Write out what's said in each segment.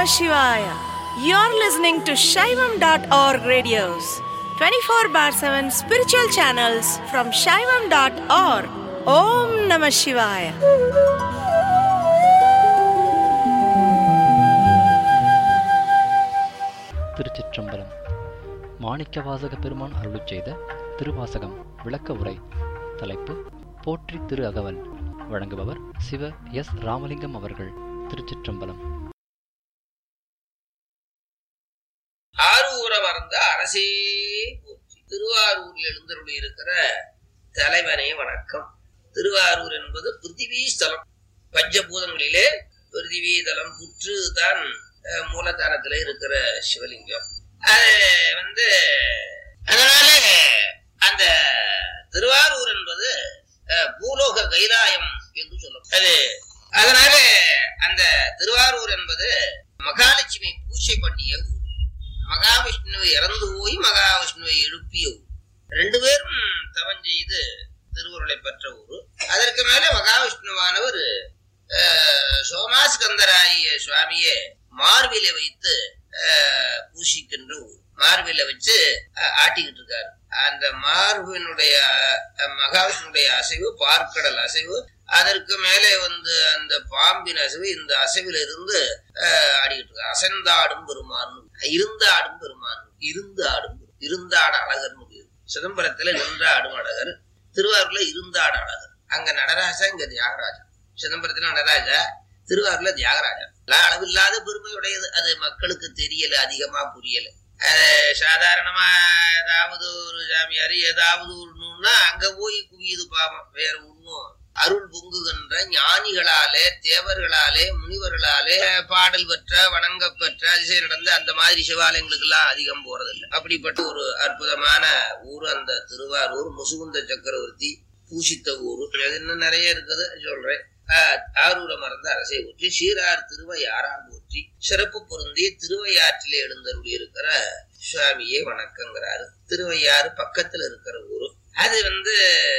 Namah Shivaya. You're listening to Shaivam.org radios, 24 bar 7 spiritual channels from Shaivam.org. Om Namah Shivaya. திருச்சிற்றம்பலம் மாணிக்கவாசக பெருமான் அருளிச் செய்த திருவாசகம் விளக்க உரை தலைப்பு போற்றி திரு அகவல் வழங்குபவர் சிவ எஸ் ராமலிங்கம் அவர்கள் திருச்சிற்றம்பலம் ஆரூர மறந்த அரசே போற்றி திருவாரூரில் எழுந்தருளி இருக்கிற தலைவனே வணக்கம் திருவாரூர் என்பது பிருத்திவி ஸ்தலம் பஞ்சபூதங்களிலே பிருத்திவி தலம் புற்று தான் அஹ், மூலதானத்துல இருக்கிற சிவலிங்கம் அது வந்து அதனால அந்த திருவாரூர் என்பது அஹ், பூலோக கைலாயம் என்று சொல்லும் அது அதனால அந்த திருவாரூர் என்பது மகாலட்சுமி பூஜை பண்ணிய ஊர் மகாவிஷ்ணுவை இறந்து போய் மகாவிஷ்ணுவை எழுப்பிய ஊர் ரெண்டு பேரும் தவம் செய்து திருவுருளை பெற்ற ஊர் அதற்கு மேல மகாவிஷ்ணுவானவர் அஹ், சோமாஸ்கந்தராய சுவாமியை மார்பில வைத்து அஹ், பூசிக்கின்ற ஊர் மார்பில வச்சு அஹ், ஆட்டிக்கிட்டு இருக்காரு அந்த மார்பினுடைய அஹ், மகாவிஷ்ணுடைய அசைவு பார்க்கடல் அசைவு அதற்கு மேலே வந்து அந்த பாம்பின் அசைவு இந்த அசைவில இருந்து அஹ், ஆடிக்கிட்டு இருக்காரு அசைந்தாடும் பெருமான் இருந்தாடும் பெருமான் இருந்து ஆடும் பெரு- இருந்தாட அழகர்னு பேரு சிதம்பரத்துல நின்றாடும் அழகர் திருவாரூர்ல இருந்தாட அழகர் அங்க நடராஜா இங்க தியாகராஜா சிதம்பரத்துல நடராஜா திருவாரூர்ல தியாகராஜா எல்லாம் அளவில்லாத பெருமையுடையது அது மக்களுக்கு தெரியல அதிகமா புரியல அஹ் சாதாரணமா ஏதாவது ஒரு சாமியார் ஏதாவது ஒண்ணுன்னா அங்க போய் குவியுது பாவம் வேற ஒண்ணும் அருள் பொங்குகின்ற ஞானிகளாலே தேவர்களாலே முனிவர்களாலே பாடல் பெற்ற வணங்க பெற்ற அதிசயம் நடந்த அந்த மாதிரி சிவாலயங்களுக்கு எல்லாம் அதிகம் போறதில்லை அப்படிப்பட்ட ஒரு அற்புதமான ஊர் அந்த திருவாரூர் முசுகுந்த சக்கரவர்த்தி பூசித்த ஊர் அது இன்னும் நிறைய இருக்குது சொல்றேன் ஆஹ் ஆரூர மறந்த அரசை ஊற்றி சீரார் திருவையாரா போற்றி சிறப்பு பொருந்திய திருவையாற்றிலே எழுந்தருளி இருக்கிற சுவாமியே வணக்கங்கிறாரு திருவையாறு பக்கத்துல இருக்கிற ஊரு அது வந்து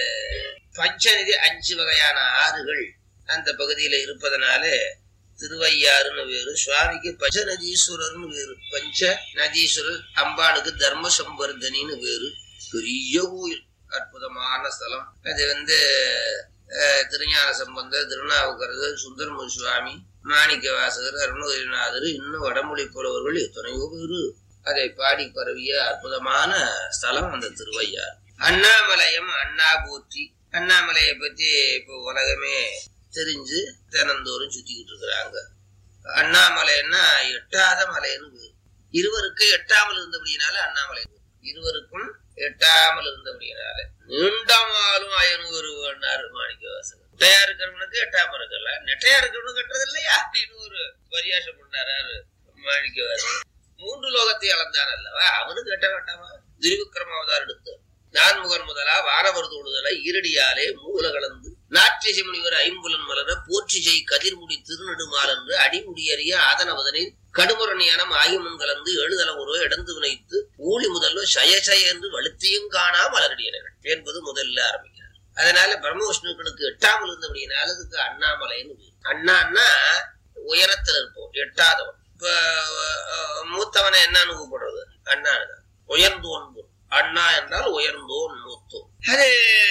பஞ்சநிதி அஞ்சு வகையான ஆறுகள் அந்த பகுதியில இருப்பதனால திருவையாறுன்னு வேறு சுவாமிக்கு பஞ்சநதீஸ்வரர்னு வேறு பஞ்ச நதீஸ்வரர் அம்பாளுக்கு தர்ம சம்பர்தனின்னு வேறு பெரிய கோயில் அற்புதமான ஸ்தலம் அது வந்து அஹ், திருஞான சம்பந்தர் திருநாவுக்கரசர் சுந்தரமூர் சுவாமி மாணிக்க வாசகர் அருணகிரிநாதர் இன்னும் வடமொழி புலவர்கள் எத்தனையோ பேரு அதை பாடி பரவிய அற்புதமான ஸ்தலம் அந்த திருவையாறு அண்ணாமலையம் அண்ணா போற்றி அண்ணாமலையை பத்தி இப்போ உலகமே தெரிஞ்சு தினந்தோறும் சுத்திக்கிட்டு இருக்கிறாங்க அண்ணாமலைன்னா எட்டாத மலைன்னு பேரு. இருவருக்கு எட்டாமல் இருந்தபடியினால அண்ணாமலை பேரு. இருவருக்கும் எட்டாமல் இருந்தபடியினால நீண்டமாலும் அயனூர் வேணாரு மாணிக்க வாசகர் நெட்டையா இருக்கிறவனுக்கு எட்டாம இருக்கல நெட்டையா இருக்கிறவனுக்கு கட்டுறது இல்லையா அப்படின்னு ஒரு பரியாசம் பண்ணாரு மாணிக்க வாசகர் மூன்று லோகத்தை அளந்தான் அல்லவா அவனுக்கு கட்ட வேண்டாமா திருவிக்ரம அவதாரம் எடுத்து நான்முகன் முதலா வானவர் தொழுதலை ஈரடியாலே மூல கலந்து நாற்றிசை முனிவர் ஐம்புலன் மலர போற்றி செய் கதிர்முடி திருநெடுமால் என்று அடிமுடியறிய ஆதனவதனில் கடுமுரணியானம் ஆயுமன் கலந்து எழுதல ஒரு இடந்து வினைத்து ஊழி முதல்வ சய சய என்று வலுத்தியும் காணா மலரடியனர்கள் என்பது முதல்ல ஆரம்பிக்கிறார் அதனால பிரம்ம விஷ்ணுக்களுக்கு எட்டாமல் இருந்தபடியினால அதுக்கு அண்ணாமலைன்னு பேரு. அண்ணான்னா உயரத்துல இருப்போம் எட்டாதவன் இப்ப அஹ், மூத்தவனை என்னன்னு கூப்பிடுறது அண்ணான்னு உயர்ந்தோன் பொருள். அண்ணா என்றால் உயர்ந்தோன் மூத்தோன் அது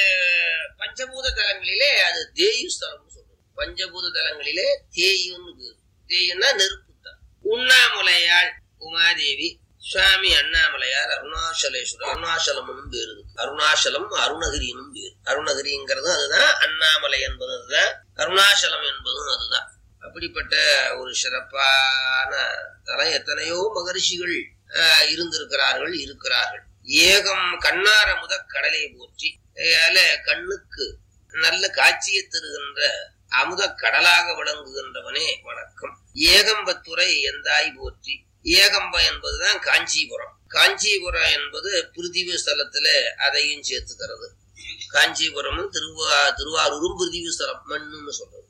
பஞ்சபூத தலங்களிலே அது தேயு ஸ்தலம் சொல்றது பஞ்சபூத தலங்களிலே தேயுன்னு பேரு தேயுன்னா நெருப்பு தான் உண்ணாமுலையாள் உமாதேவி சுவாமி அண்ணாமலையார் அருணாச்சலேஸ்வரர் அருணாச்சலம்னு பேரு இருக்கு. அருணாச்சலம் அருணகிரினும் பேரு அருணகிரிங்கிறது அதுதான் அண்ணாமலை என்பது அதுதான் அருணாச்சலம் என்பதும் அதுதான் அப்படிப்பட்ட ஒரு சிறப்பான தலம் எத்தனையோ மகரிஷிகள் ஆஹ், இருந்திருக்கிறார்கள் இருக்கிறார்கள் ஏகம் கண்ணார முத கடலை போற்றி அதனால கண்ணுக்கு நல்ல காட்சியை தருகின்ற அமுத கடலாக விளங்குகின்றவனே வணக்கம் ஏகம்பத்துறை எந்தாய் போற்றி ஏகம்பம் என்பதுதான் காஞ்சிபுரம் காஞ்சிபுரம் என்பது பிருத்திவி ஸ்தலத்துல அதையும் சேர்த்துக்கிறது காஞ்சிபுரமும் திருவா திருவாரூரும் பிருத்திவி ஸ்தலம் மண்ணுன்னு சொல்றது